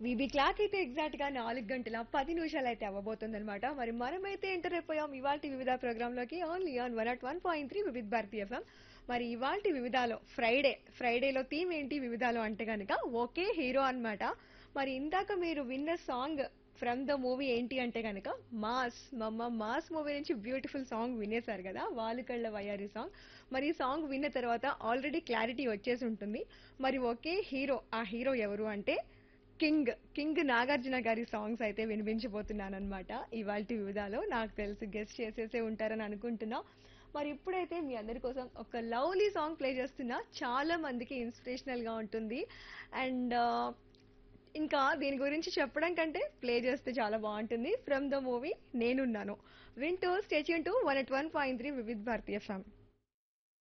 VB clock అయితే exact గా నాలుగు గంటల పది నిమిషాలు అయితే అవ్వబోతుంది అనమాట మరి మనమైతే ఎంటర్ అయిపోయాం ఇవాళ వివిధ ప్రోగ్రామ్ లోకి only on one at one point three Vividh Bharati FM మరి ఇవాళ వివిధాలో ఫ్రైడే ఫ్రైడేలో థీమ్ ఏంటి వివిధాలో అంటే కనుక ఒకే హీరో అన్నమాట మరి ఇందాక మీరు విన్న సాంగ్ ఫ్రమ్ ద మూవీ ఏంటి అంటే కనుక మాస్ మమ్మ మాస్ మూవీ నుంచి బ్యూటిఫుల్ సాంగ్ వినేశారు కదా వాళ్ళు కళ్ళ వయ్యారి సాంగ్ మరి ఈ సాంగ్ విన్న తర్వాత ఆల్రెడీ క్లారిటీ వచ్చేసి ఉంటుంది మరి ఒకే హీరో ఆ హీరో ఎవరు అంటే కింగ్ కింగ్ నాగార్జున గారి సాంగ్స్ అయితే వినిపించబోతున్నాను అనమాట ఇవాళ వివిధాలో నాకు తెలిసి గెస్ట్ చేసేసే ఉంటారని అనుకుంటున్నా మరి ఇప్పుడైతే మీ అందరి కోసం ఒక లవ్లీ సాంగ్ ప్లే చేస్తున్నా చాలా మందికి ఇన్స్పిరేషనల్ గా ఉంటుంది అండ్ ఇంకా దీని గురించి చెప్పడం కంటే ప్లే చేస్తే చాలా బాగుంటుంది ఫ్రమ్ ద మూవీ నేనున్నాను వింటూ stay tuned to one at one point three Vividh Bharati ఫ్యామ్